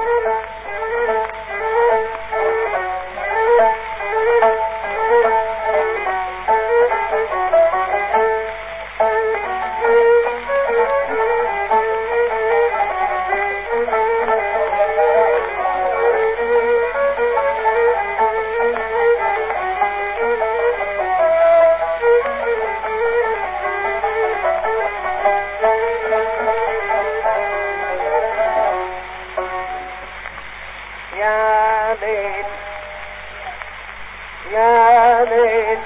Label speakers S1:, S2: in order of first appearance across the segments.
S1: يا ليل يا ليل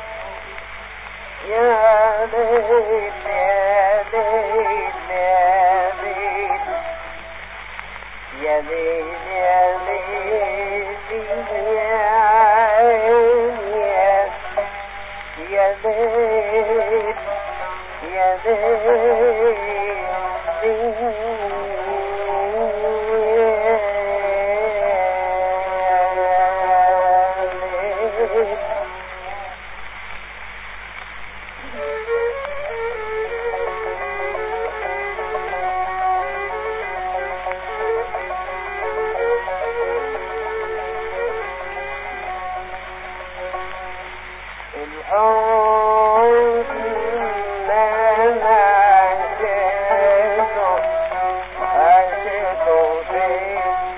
S1: يا ليل يا ليل يا ليل يا ليل يا ليل يا عين يا يا ليل يا ليل الحب لنا عشقه عشقه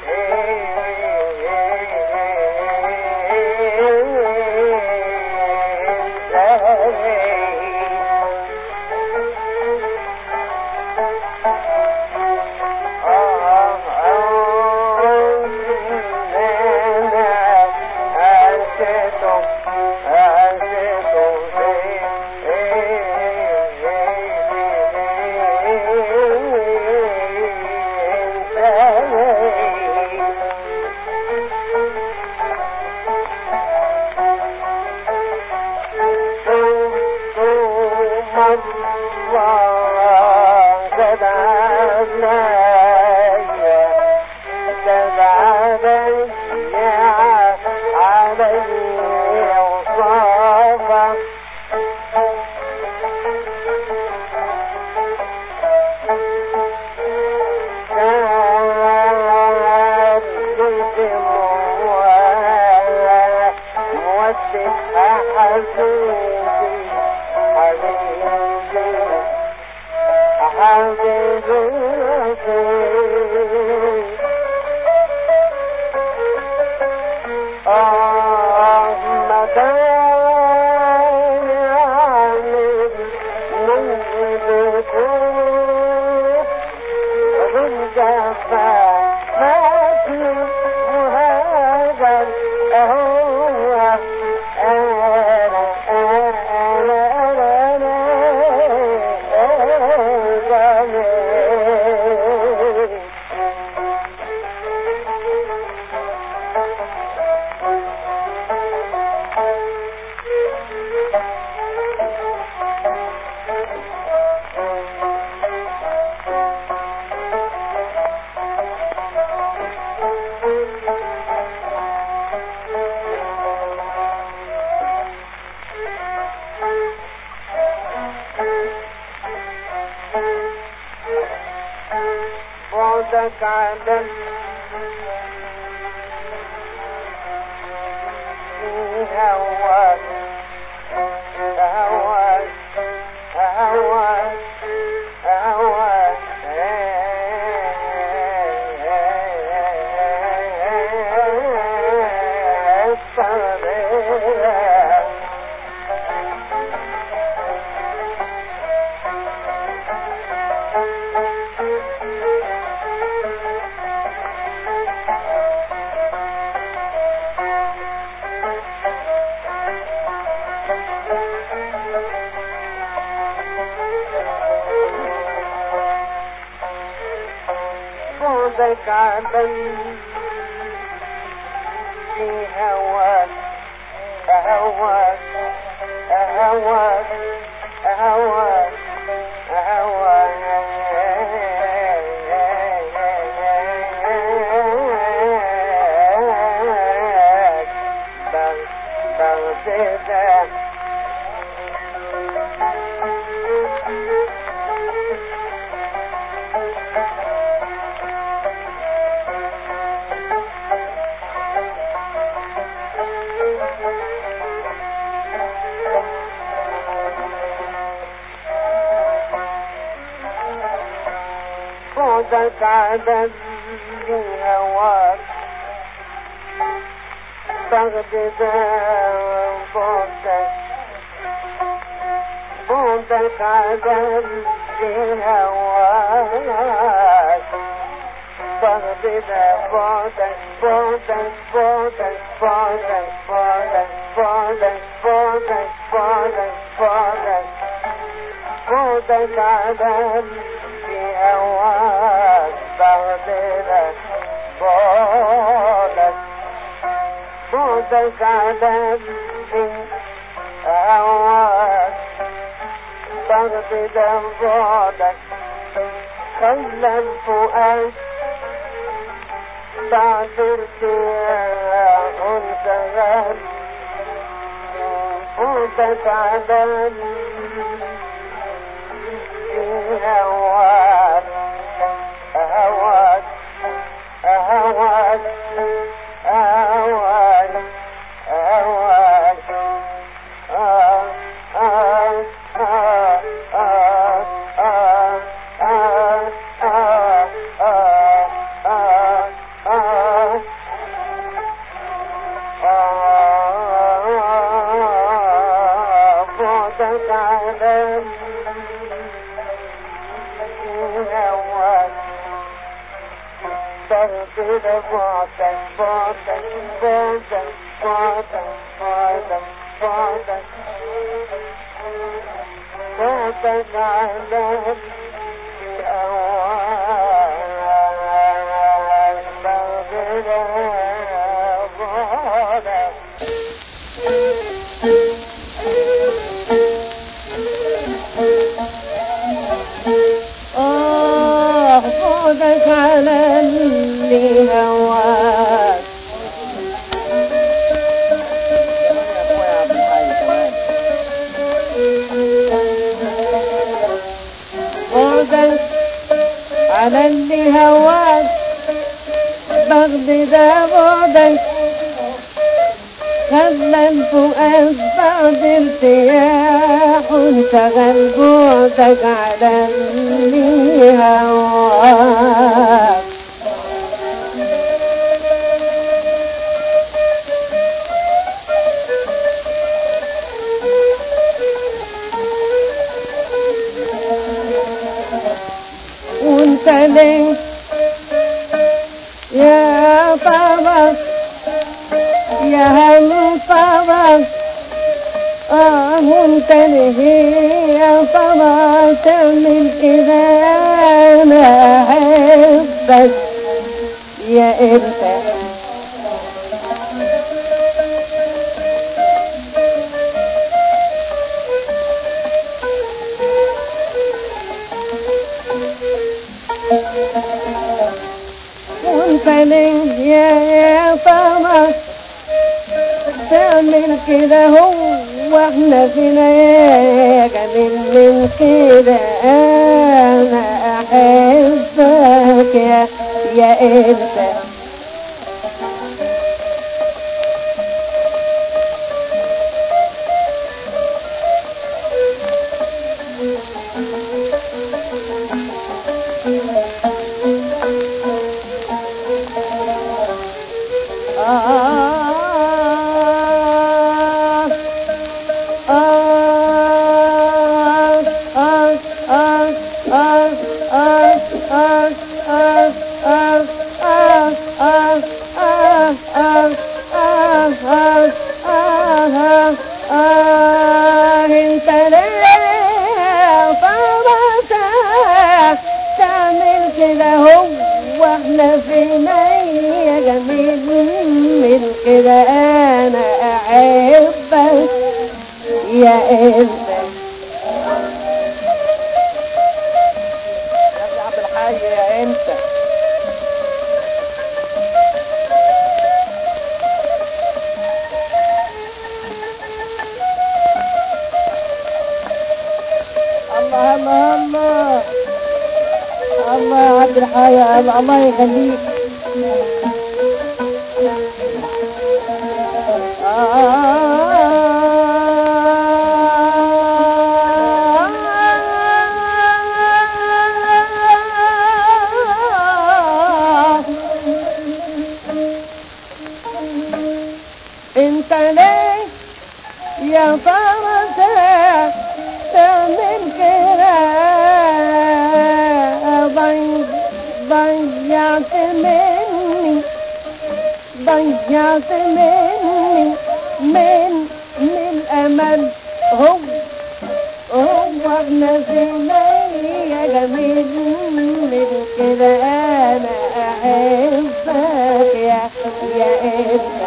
S1: بعدك على هواك هواك هواك هواك بعدك علي في هواك هواك هواك هواك هواك بغ- بغداد بعدك عدد بهواك بغدد بعدك بعدك عدد بهواك بغدد بعدك بعدك بعدك بعدك بعدك بعدك بعدك بعدك بعدك بعدك عدد بهواك بغدد بعدك بعدك عدد بهواك بغدد بعدك خلى الفؤاد بعد ارتياح انتهى فوتك عدد هواك هواك هواك هواك هواك آه آه آه آه آه آه آه آه آه آه بعدك على هواك تغفر بعدك بعدك بعدك بعدك بعدك بعدك بعدك على هواك تغفر بعدك آه بعدك على اللي هواك بعدك على اللي هواك بغض ده بعدك خلى الفؤاد بعد ارتياح انشغل بعدك على اللي هواك وانت ليه يا بابا يا هم بابا اه وانت ليه يا بابا تعمل كده انا احبك يا انت وانت ليه يا يا بابا تعمل كده هو احنا فينا يا جميل من كده انا احبك يا يا انت آه انت ليه فرطك تعمل كده هو احنا في مية جميل من كده انا احبك يا انت يا عبد الحي يا انت الله الله الله الله يا عبد الحي الله الله يخليك ترى تعمل كده ضي- ضيعت مني ضيعت مني من من الامل هو هو احنا فينا يا جميل من كده انا احبك يا يا ابن